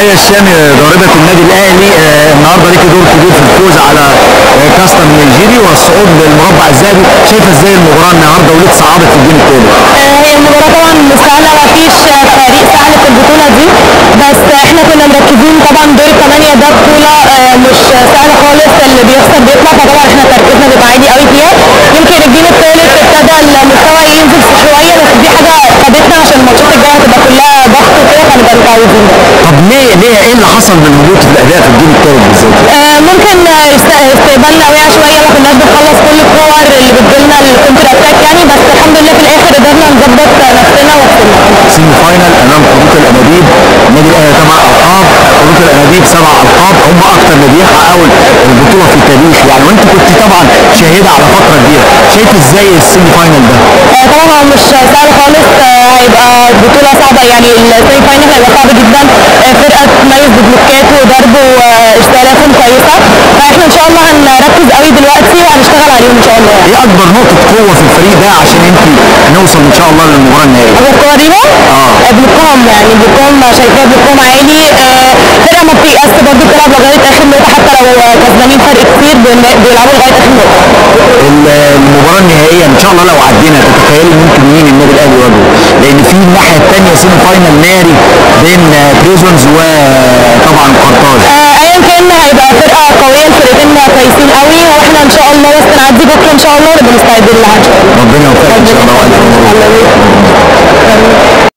آية الشامي ضاربة النادي الأهلي آه، النهارده ليكي دور كبير في الفوز على آه، كاستم نيجيري والصعود للمربع الذهبي شايفة ازاي المباراة النهارده وليه صعدت في الجيل الثالث؟ هي المباراة طبعا مش سهلة مفيش فريق سهل في البطولة دي بس احنا كنا مركزين طبعا دور الثمانية ده بطولة آه، مش سهلة خالص اللي بيخسر بيطلع فطبعا احنا تركيزنا بيبقى عالي قوي فيها يمكن الجيل الثالث ابتدى المستوى ينزل شوية بس دي حاجة فادتنا عشان الماتشات الجاية هتبقى كلها ضغط وكده فنبقى متعودين طب ليه ليه ايه اللي حصل من هبوط في الأداء في الجيل الثالث بالذات؟ آه، ممكن آه، است- استقبالنا وقع شويه ما كناش بنخلص كل الكور اللي بتجيلنا الكونتر اتاك يعني بس الحمد لله في الاخر قدرنا نظبط نفسنا وكسبنا سيمي فاينل امام خطوط الانابيب النادي الاهلي ثمان القاب خطوط الانابيب سبع القاب هم اكثر ناديين حققوا البطوله في التاريخ يعني وانت كنت طبعا شاهده على فتره كبيره شايف ازاي السيمي فاينل ده؟ آه، طبعا هو مش سهل خالص آه، هيبقى بطوله صعبه يعني السيمي فاينل هيبقى صعب جدا آه، فرقه تميز ببلوكات وضرب واستهدافهم كويسه فاحنا ان شاء الله هنركز قوي دلوقتي وهنشتغل عليهم ان شاء الله ايه اكبر نقطه قوه في الفريق ده عشان انت نوصل ان شاء الله للمباراه النهائيه؟ الكورة دي آه. بلوكهم يعني بلوكهم شايفاه بلوكهم عالي آه، فرقة ما بتيأس برضه بتلعب لغاية آخر نقطة حتى لو كسبانين فرق كتير بن- بيلعبوا لغاية آخر نقطة ال- المباراه النهائيه ان شاء الله لو عدينا تتخيلي ممكن مين النادي الاهلي يواجهه؟ لان في الناحيه الثانيه سيمي فاينل ناري بين بريزونز وطبعا قرطاج آه، ايا كان هيبقى فرقة قوية الفرقتين كويسين قوي واحنا ان شاء الله بس نعدي بكرة ان شاء الله ونبقى مستعدين لها ان شاء الله ربنا يوفقك ان شاء الله والف مبروك الله